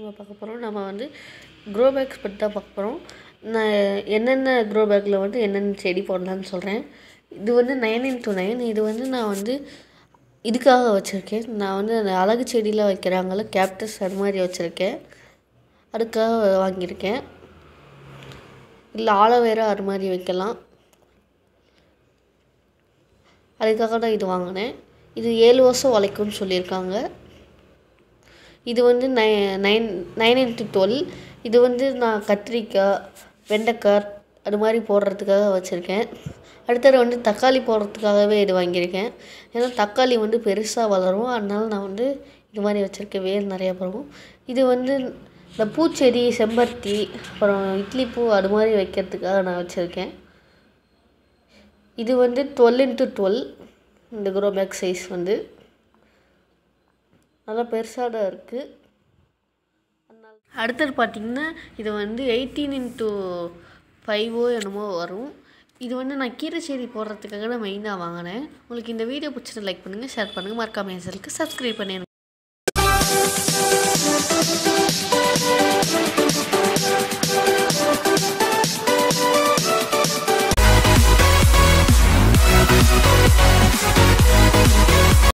நம்ம பார்க்க போகிறோம் நம்ம வந்து க்ரோ பேக்ஸ் பற்றி தான் பார்க்க போகிறோம் நான் என்னென்ன க்ரோ பேக்கில் வந்து என்னென்ன செடி போடலான்னு சொல்கிறேன் இது வந்து நைன் இன்ட்டு நைன் இது வந்து நான் வந்து இதுக்காக வச்சுருக்கேன் நான் வந்து அந்த அழகு செடியில் வைக்கிறாங்கள்ல கேப்டஸ் அது மாதிரி வச்சுருக்கேன் அதுக்காக வாங்கியிருக்கேன் இல்லை ஆலோவேரா அது மாதிரி வைக்கலாம் அதுக்காக தான் இது வாங்கினேன் இது ஏழு வருஷம் உழைக்கும்னு சொல்லியிருக்காங்க இது வந்து நை நைன் நைன் இன்ட்டு டுவெல் இது வந்து நான் கத்திரிக்காய் வெண்டைக்காய் அது மாதிரி போடுறதுக்காக வச்சுருக்கேன் அடுத்தது வந்து தக்காளி போடுறதுக்காகவே இது வாங்கியிருக்கேன் ஏன்னா தக்காளி வந்து பெருசாக வளரும் அதனால நான் வந்து இது மாதிரி வச்சுருக்கேன் வேர் நிறையா வரும் இது வந்து இந்த பூச்செடி செம்பருத்தி அப்புறம் இட்லி பூ அது மாதிரி வைக்கிறதுக்காக நான் வச்சுருக்கேன் இது வந்து டுவெல் இன்ட்டு டுவெல் இந்த க்ரோ பேக் சைஸ் வந்து நல்லா பெருசாக தான் இருக்குது அடுத்தது பார்த்திங்கன்னா இது வந்து எயிட்டீன் இன்ட்டு ஃபைவோ என்னமோ வரும் இது வந்து நான் கீரை செடி போடுறதுக்காக நான் மெயினாக வாங்கினேன் உங்களுக்கு இந்த வீடியோ பிடிச்சது லைக் பண்ணுங்கள் ஷேர் பண்ணுங்கள் மறக்காமல் என் சேனலுக்கு சப்ஸ்கிரைப் பண்ணி